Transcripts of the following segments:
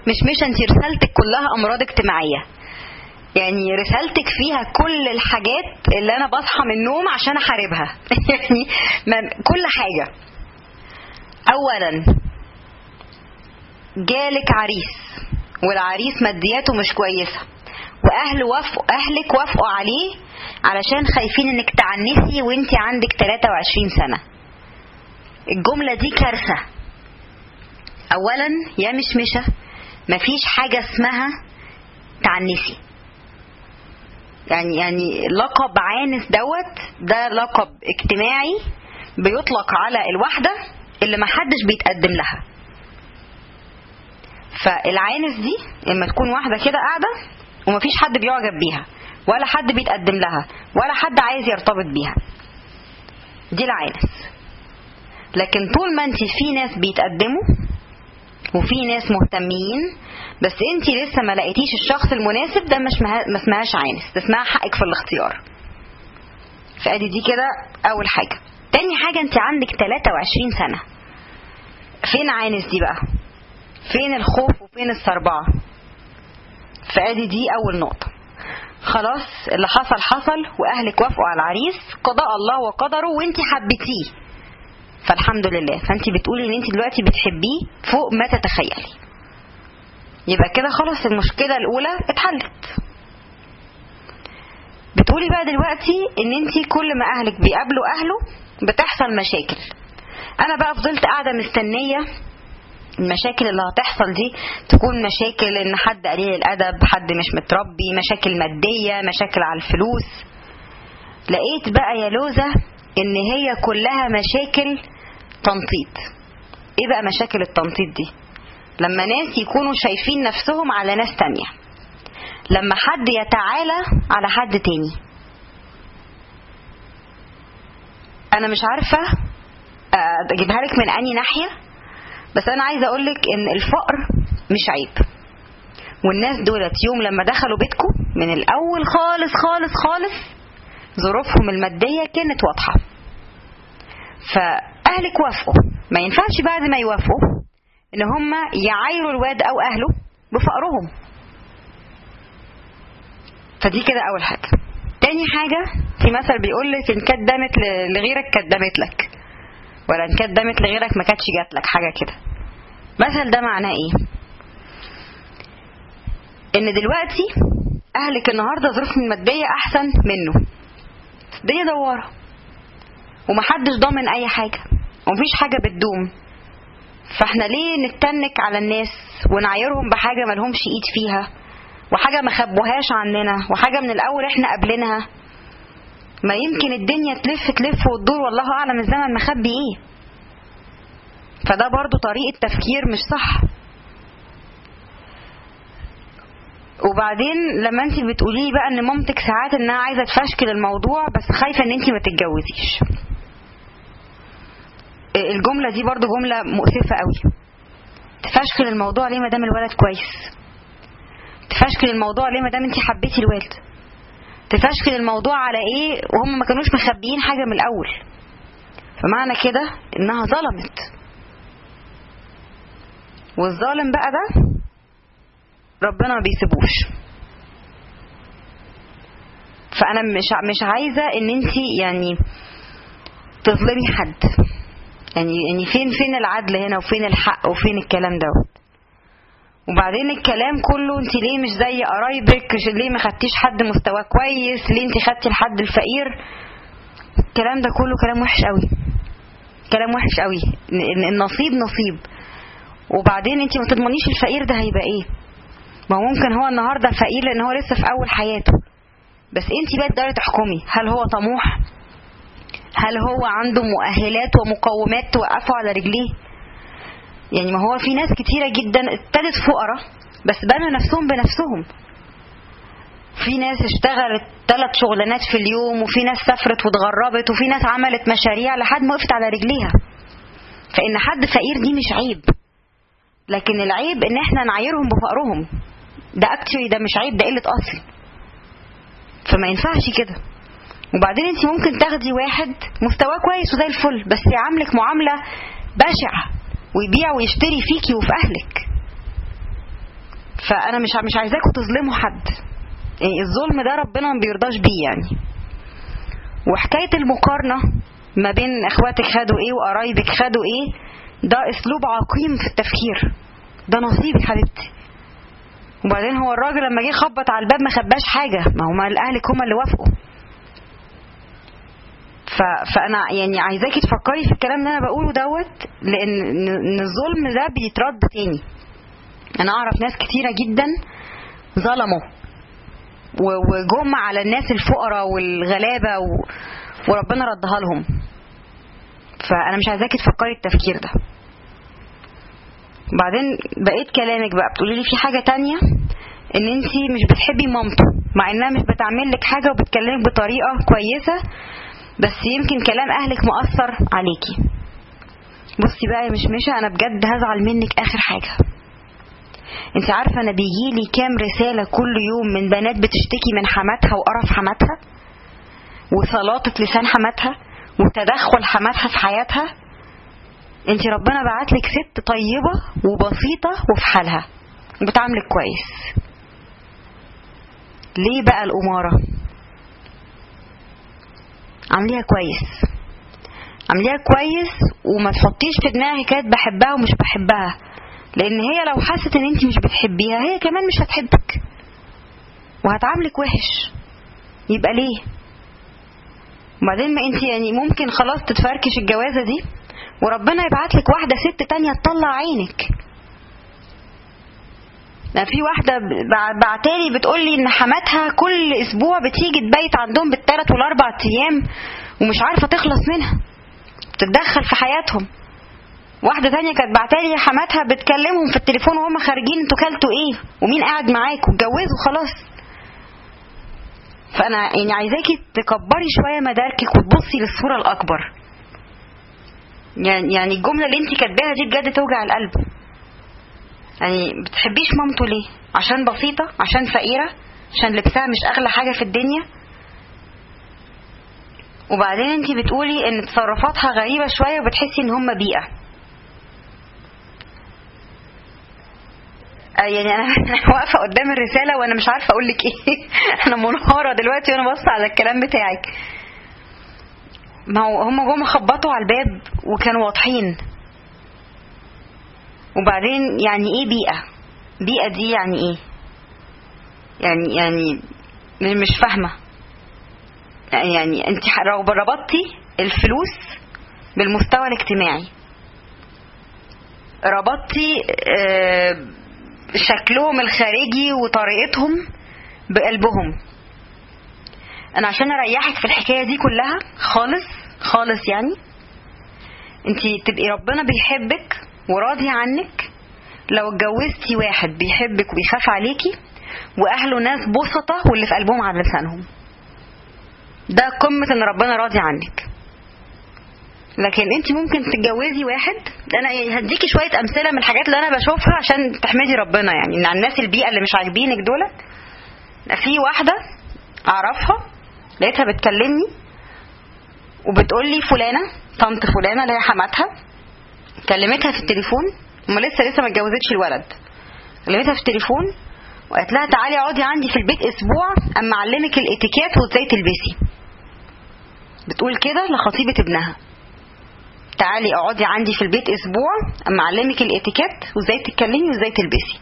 مش مش انت رسالتك كلها امراض اجتماعيه يعني رسالتك فيها كل الحاجات اللي انا بصحى من النوم عشان احاربها يعني ما- كل حاجه اولا جالك عريس والعريس مادياته مش كويسه واهل وافقوا اهلك وافقوا عليه علشان خايفين انك تعنسي وانت عندك 23 سنه الجمله دي كارثه اولا يا مشمشه مفيش حاجه اسمها تعنسي يعني يعني لقب عانس دوت ده لقب اجتماعي بيطلق على الواحده اللي محدش بيتقدم لها فالعانس دي لما تكون واحده كده قاعده ومفيش حد بيعجب بيها ولا حد بيتقدم لها ولا حد عايز يرتبط بيها دي العانس لكن طول ما انت في ناس بيتقدموا وفي ناس مهتمين بس انت لسه ما لقيتيش الشخص المناسب ده مش مها... ما اسمهاش عانس ده اسمها حقك في الاختيار فادي دي كده اول حاجه تاني حاجه انت عندك 23 سنه فين عانس دي بقى فين الخوف وفين السربعه فادي دي اول نقطه خلاص اللي حصل حصل واهلك وافقوا على العريس قضاء الله وقدره وانت حبيتيه فالحمد لله فانت بتقولي ان انت دلوقتي بتحبيه فوق ما تتخيلي يبقى كده خلاص المشكله الاولى اتحلت بتقولي بقى دلوقتي ان انت كل ما اهلك بيقابلوا اهله بتحصل مشاكل انا بقى فضلت قاعده مستنيه المشاكل اللي هتحصل دي تكون مشاكل ان حد قليل الادب حد مش متربي مشاكل ماديه مشاكل على الفلوس لقيت بقى يا لوزه ان هي كلها مشاكل تنطيط ايه بقى مشاكل التنطيط دي لما ناس يكونوا شايفين نفسهم على ناس تانية لما حد يتعالى على حد تاني انا مش عارفه اجيبها لك من اني ناحيه بس انا عايزه اقول لك ان الفقر مش عيب والناس دولت يوم لما دخلوا بيتكم من الاول خالص خالص خالص ظروفهم الماديه كانت واضحه فاهلك وافقوا ما ينفعش بعد ما يوافقوا ان هم يعايروا الواد او اهله بفقرهم فدي كده اول حاجه تاني حاجه في مثل بيقول لك ان كدمت لغيرك كدمت لك ولا ان كدمت لغيرك ما كانتش جات لك حاجه كده مثل ده معناه ايه ان دلوقتي اهلك النهارده ظروفهم الماديه احسن منه الدنيا دواره ومحدش ضامن اي حاجه ومفيش حاجه بتدوم فاحنا ليه نتنك على الناس ونعايرهم بحاجه ملهمش ايد فيها وحاجه ما خبوهاش عننا وحاجه من الاول احنا قابلينها ما يمكن الدنيا تلف تلف وتدور والله اعلم الزمن مخبي ايه فده برضو طريقه تفكير مش صح وبعدين لما انت بتقولي لي بقى ان مامتك ساعات انها عايزه تفشكل الموضوع بس خايفه ان انت ما تتجوزيش الجمله دي برضو جمله مؤسفه قوي تفشكل الموضوع ليه ما دام الولد كويس تفشكل الموضوع ليه ما دام انت حبيتي الولد تفشكل الموضوع على ايه وهم ما كانوش مخبيين حاجه من الاول فمعنى كده انها ظلمت والظالم بقى ده ربنا ما بيسيبوش فانا مش مش عايزه ان انت يعني تظلمي حد يعني يعني فين فين العدل هنا وفين الحق وفين الكلام دوت وبعدين الكلام كله انت ليه مش زي قرايبك ليه ما خدتيش حد مستواه كويس ليه انت خدتي الحد الفقير الكلام ده كله كلام وحش قوي كلام وحش قوي النصيب نصيب وبعدين انت ما تضمنيش الفقير ده هيبقى ايه ما هو ممكن هو النهارده فقير لان هو لسه في اول حياته بس انت بقى تقدري تحكمي هل هو طموح هل هو عنده مؤهلات ومقومات توقفه على رجليه يعني ما هو في ناس كتيرة جدا ابتدت فقراء بس بنوا نفسهم بنفسهم في ناس اشتغلت ثلاث شغلانات في اليوم وفي ناس سافرت واتغربت وفي ناس عملت مشاريع لحد ما وقفت على رجليها فإن حد فقير دي مش عيب لكن العيب ان احنا نعايرهم بفقرهم ده اكتشلي ده مش عيب ده قله اصل فما ينفعش كده وبعدين انت ممكن تاخدي واحد مستواه كويس وزي الفل بس يعاملك معامله بشعه ويبيع ويشتري فيكي وفي اهلك فانا مش مش عايزاكم تظلموا حد يعني الظلم ده ربنا ما بيرضاش بيه يعني وحكايه المقارنه ما بين اخواتك خدوا ايه وقرايبك خدوا ايه ده اسلوب عقيم في التفكير ده نصيبك حبيبتي وبعدين هو الراجل لما جه خبط على الباب ما خباش حاجه ما هما اهلك هما اللي وافقوا ف... فانا يعني عايزاكي تفكري في الكلام اللي انا بقوله دوت لان ان الظلم ده بيترد تاني انا اعرف ناس كتيره جدا ظلموا و- وجم على الناس الفقراء والغلابه و... وربنا ردها لهم فانا مش عايزاكي تفكري التفكير ده بعدين بقيت كلامك بقى بتقولي لي في حاجه تانية ان انت مش بتحبي مامته مع انها مش بتعمل لك حاجه وبتكلمك بطريقه كويسه بس يمكن كلام اهلك مأثر عليكي بصي بقى يا مشمشة انا بجد هزعل منك اخر حاجه انت عارفه انا بيجيلي كام رساله كل يوم من بنات بتشتكي من حماتها وقرف حماتها وسلاطه لسان حماتها وتدخل حماتها في حياتها انت ربنا بعتلك ست طيبه وبسيطه وفي حالها وبتعاملك كويس ليه بقى الاماره عامليها كويس عامليها كويس وما تحطيش في دماغك كانت بحبها ومش بحبها لان هي لو حست ان انت مش بتحبيها هي كمان مش هتحبك وهتعاملك وحش يبقى ليه وبعدين ما انت يعني ممكن خلاص تتفركش الجوازه دي وربنا يبعت لك واحده ست تانية تطلع عينك ده في واحده ب- بعتالي بتقول لي ان حماتها كل اسبوع بتيجي تبيت عندهم بالثلاث والاربع ايام ومش عارفه تخلص منها بتتدخل في حياتهم واحده تانية كانت بعتالي حماتها بتكلمهم في التليفون وهم خارجين انتوا كلتوا ايه ومين قاعد معاكم اتجوزوا خلاص فانا يعني عايزاكي تكبري شويه مداركك وتبصي للصوره الاكبر يعني يعني الجمله اللي انت كاتباها دي بجد توجع القلب يعني بتحبيش مامته ليه عشان بسيطه عشان فقيره عشان لبسها مش اغلى حاجه في الدنيا وبعدين انت بتقولي ان تصرفاتها غريبه شويه وبتحسي ان هم بيئه آه يعني انا أنا واقفه قدام الرساله وانا مش عارفه اقول لك ايه انا منهاره دلوقتي وانا باصه على الكلام بتاعك ما هو هم جم خبطوا على الباب وكانوا واضحين وبعدين يعني ايه بيئه بيئه دي يعني ايه يعني يعني مش فاهمه يعني انت ربطتي الفلوس بالمستوى الاجتماعي ربطتي آه، شكلهم الخارجي وطريقتهم بقلبهم انا عشان اريحك في الحكايه دي كلها خالص خالص يعني انت تبقي ربنا بيحبك وراضي عنك لو اتجوزتي واحد بيحبك وبيخاف عليكي واهله ناس بسطة واللي في قلبهم على لسانهم ده قمة ان ربنا راضي عنك لكن انت ممكن تتجوزي واحد انا هديكي شويه امثله من الحاجات اللي انا بشوفها عشان تحمدي ربنا يعني ان على الناس البيئه اللي مش عاجبينك دول في واحده اعرفها لقيتها بتكلمني وبتقول لي فلانه طنط فلانه اللي هي حماتها كلمتها في التليفون وما لسه لسه ما اتجوزتش الولد كلمتها في التليفون وقالت لها تعالي اقعدي عندي في البيت اسبوع اما اعلمك الاتيكيت وازاي تلبسي بتقول كده لخطيبه ابنها تعالي اقعدي عندي في البيت اسبوع اما اعلمك الاتيكيت وازاي تتكلمي وازاي تلبسي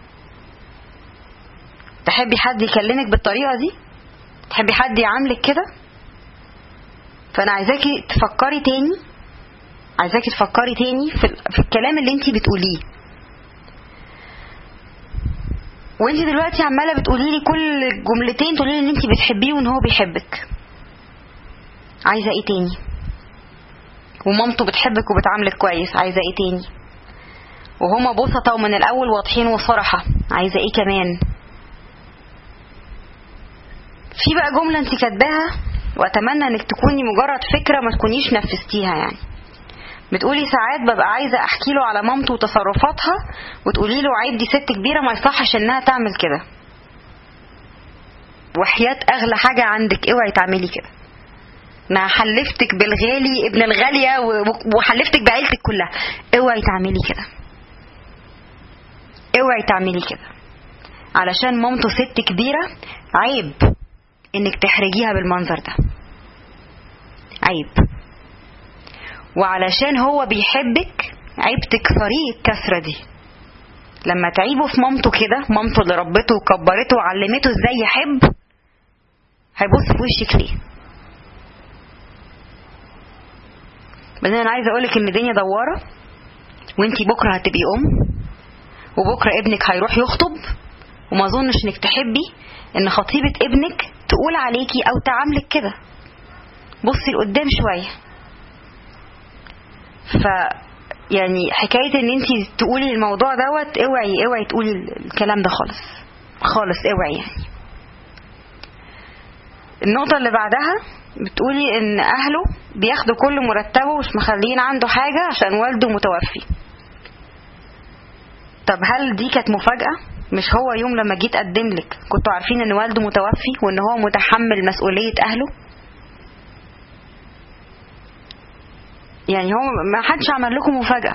تحبي حد يكلمك بالطريقه دي تحبي حد يعاملك كده فانا عايزاكي تفكري تاني عايزاكي تفكري تاني في, ال- في الكلام اللي انتي بتقوليه وانت دلوقتي عماله بتقولي لي كل جملتين تقولي لي ان انت بتحبيه وان هو بيحبك عايزه ايه تاني ومامته بتحبك وبتعاملك كويس عايزه ايه تاني وهما بسطة ومن الاول واضحين وصراحة عايزه ايه كمان في بقى جملة انت كاتباها واتمنى انك تكوني مجرد فكرة ما تكونيش نفذتيها يعني بتقولي ساعات ببقى عايزة احكي له على مامته وتصرفاتها وتقولي له عيب دي ست كبيرة ما يصحش انها تعمل كده وحياة اغلى حاجة عندك اوعي تعملي كده انا حلفتك بالغالي ابن الغالية و- وحلفتك بعيلتك كلها اوعي تعملي كده اوعي تعملي كده علشان مامته ست كبيرة عيب انك تحرجيها بالمنظر ده عيب وعلشان هو بيحبك عيب تكسريه الكسرة دي لما تعيبه في مامته كده مامته اللي ربته وكبرته وعلمته ازاي يحب هيبص في وشك ليه بعدين انا عايزه اقولك ان الدنيا دواره وانتي بكره هتبقي ام وبكره ابنك هيروح يخطب وما اظنش انك تحبي ان خطيبه ابنك تقول عليكي او تعاملك كده بصي لقدام شويه ف يعني حكايه ان انت تقولي الموضوع دوت اوعي اوعي تقولي الكلام ده خالص خالص اوعي يعني النقطه اللي بعدها بتقولي ان اهله بياخدوا كل مرتبه مش مخلين عنده حاجه عشان والده متوفي طب هل دي كانت مفاجاه مش هو يوم لما جيت اقدم لك كنتوا عارفين ان والده متوفي وان هو متحمل مسؤوليه اهله يعني هو ما حدش عمل لكم مفاجاه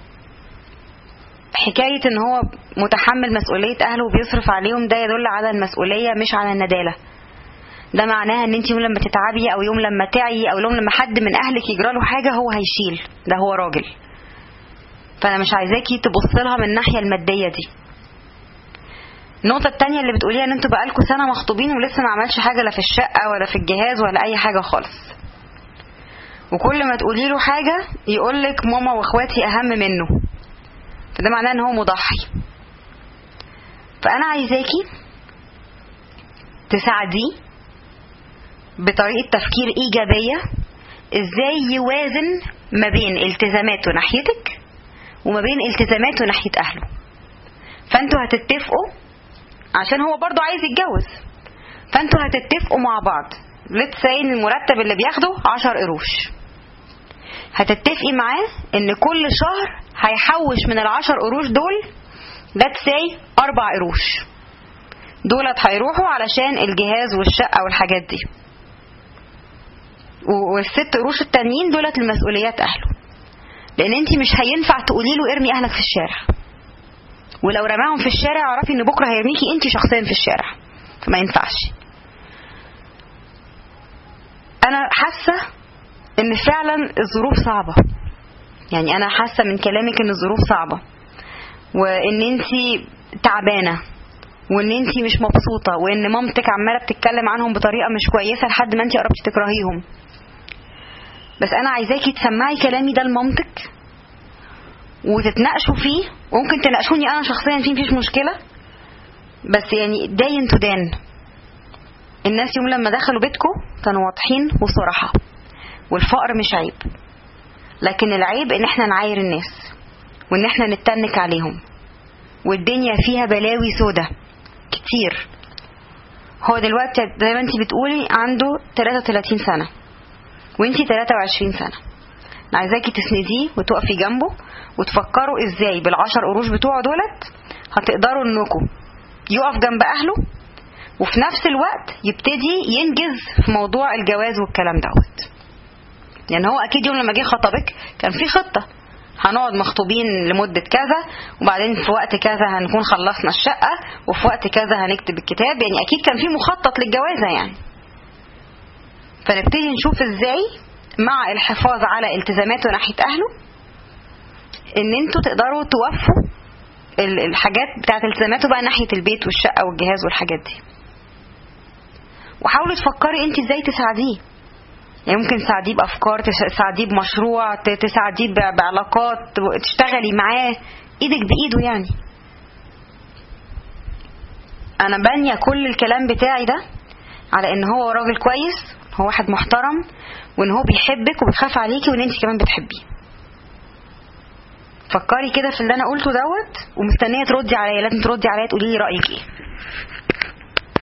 حكايه ان هو متحمل مسؤوليه اهله وبيصرف عليهم ده يدل على المسؤوليه مش على النداله ده معناها ان انت يوم لما تتعبي او يوم لما تعي او يوم لما حد من اهلك يجرى له حاجه هو هيشيل ده هو راجل فانا مش عايزاكي تبص لها من الناحيه الماديه دي النقطة التانية اللي بتقوليها ان انتوا بقالكوا سنة مخطوبين ولسه ما عملش حاجة لا في الشقة ولا في الجهاز ولا أي حاجة خالص. وكل ما تقولي له حاجة يقولك ماما واخواتي أهم منه. فده معناه ان هو مضحي. فأنا عايزاكي تساعديه بطريقة تفكير إيجابية ازاي يوازن ما بين التزاماته ناحيتك وما بين التزاماته ناحية أهله. فانتوا هتتفقوا عشان هو برضو عايز يتجوز فانتوا هتتفقوا مع بعض ليتس ان المرتب اللي بياخده عشر قروش هتتفقي معاه ان كل شهر هيحوش من العشر قروش دول ليتس سي اربع قروش دولت هيروحوا علشان الجهاز والشقة والحاجات دي والست قروش التانيين دولت المسؤوليات اهله لان انت مش هينفع تقولي له ارمي اهلك في الشارع ولو رماهم في الشارع اعرفي ان بكره هيرميكي انت شخصيا في الشارع فما ينفعش انا حاسه ان فعلا الظروف صعبه يعني انا حاسه من كلامك ان الظروف صعبه وان انت تعبانه وان انت مش مبسوطه وان مامتك عماله بتتكلم عنهم بطريقه مش كويسه لحد ما انت قربتي تكرهيهم بس انا عايزاكي تسمعي كلامي ده لمامتك وتتناقشوا فيه وممكن تناقشوني انا شخصيا فيه مفيش مشكله بس يعني داين تو دان الناس يوم لما دخلوا بيتكم كانوا واضحين وصراحه والفقر مش عيب لكن العيب ان احنا نعاير الناس وان احنا نتنك عليهم والدنيا فيها بلاوي سودة كتير هو دلوقتي زي ما انت بتقولي عنده 33 سنة وانت 23 سنة انا عايزاكي تسنديه وتقفي جنبه وتفكروا ازاي بالعشر قروش بتوعه دولت هتقدروا انكم يقف جنب اهله وفي نفس الوقت يبتدي ينجز في موضوع الجواز والكلام دوت يعني هو اكيد يوم لما جه خطبك كان في خطه هنقعد مخطوبين لمدة كذا وبعدين في وقت كذا هنكون خلصنا الشقة وفي وقت كذا هنكتب الكتاب يعني أكيد كان في مخطط للجوازة يعني فنبتدي نشوف ازاي مع الحفاظ على التزاماته ناحية أهله ان انتوا تقدروا توفوا الحاجات بتاعت التزاماته بقى ناحية البيت والشقة والجهاز والحاجات دي وحاولوا تفكري انت ازاي تساعديه يعني ممكن تساعديه بافكار تساعديه بمشروع تساعديه بعلاقات تشتغلي معاه ايدك بايده يعني انا بانيه كل الكلام بتاعي ده على ان هو راجل كويس هو واحد محترم وان هو بيحبك وبيخاف عليكي وان انت كمان بتحبيه فكري كده في اللي انا قلته دوت ومستنيه تردي عليا لازم تردي عليا تقولي لي رايك ايه